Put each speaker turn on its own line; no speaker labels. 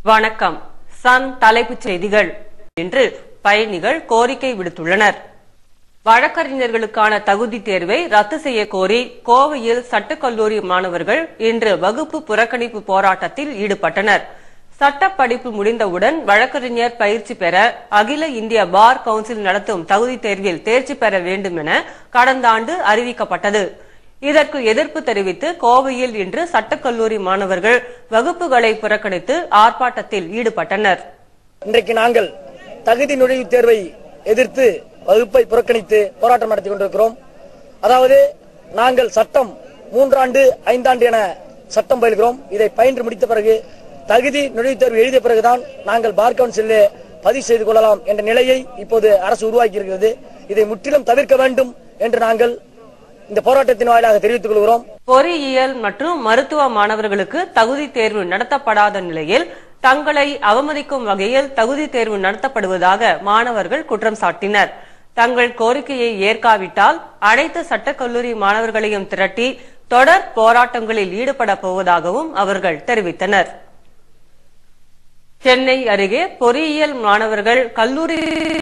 வணக்கம் சன் தலைப்புச் செய்திகள் இன்று பயணிகள் கோரிக்கை விடுத்துள்ளனர் வழக்கறிஞர்களுக்கான தகுதி தேர்வை ரத்து செய்ய கோரி கோவையில் சட்டக்கல்லூரி மாணவர்கள் இன்று வகுப்பு புறக்கணிப்பு போராட்டத்தில் ஈடுபட்டனர் சட்டப் படிப்பு முடிந்தவுடன் வழக்கறிஞர் பயிற்சி பெற அகில இந்திய பார் கவுன்சில் நடத்தும் தகுதி தேர்வில் தேர்ச்சி பெற வேண்டும் என கடந்த ஆண்டு அறிவிக்கப்பட்டது இதற்கு எதிர்ப்பு தெரிவித்து கோவையில் இன்று சட்டக்கல்லூரி மாணவர்கள் வகுப்புகளை புறக்கணித்து ஆர்ப்பாட்டத்தில் ஈடுபட்டனர்
இன்றைக்கு நாங்கள் தகுதி நுழைவுத் தேர்வை எதிர்த்து வகுப்பை புறக்கணித்து போராட்டம் நடத்தி கொண்டிருக்கிறோம் அதாவது நாங்கள் சட்டம் மூன்றாண்டு ஐந்தாண்டு என சட்டம் பயில்கிறோம் இதை பயின்று முடித்த பிறகு தகுதி நுழைவுத் தேர்வு எழுதிய பிறகுதான் நாங்கள் பார் கவுன்சிலில் பதிவு செய்து கொள்ளலாம் என்ற நிலையை இப்போது அரசு உருவாக்கி இருக்கிறது இதை முற்றிலும் தவிர்க்க வேண்டும் என்று நாங்கள் இந்த போராட்டத்தின் வாயிலாக தெரிவித்துக் கொள்கிறோம்
பொறியியல் மற்றும் மருத்துவ மாணவர்களுக்கு தகுதி தேர்வு நடத்தப்படாத நிலையில் தங்களை அவமதிக்கும் வகையில் தகுதி தேர்வு நடத்தப்படுவதாக மாணவர்கள் குற்றம் சாட்டினர் தங்கள் கோரிக்கையை ஏற்காவிட்டால் அனைத்து சட்டக்கல்லூரி மாணவர்களையும் திரட்டி தொடர் போராட்டங்களில் ஈடுபட போவதாகவும் அவர்கள் தெரிவித்தனர் சென்னை அருகே பொறியியல் மாணவர்கள் கல்லூரி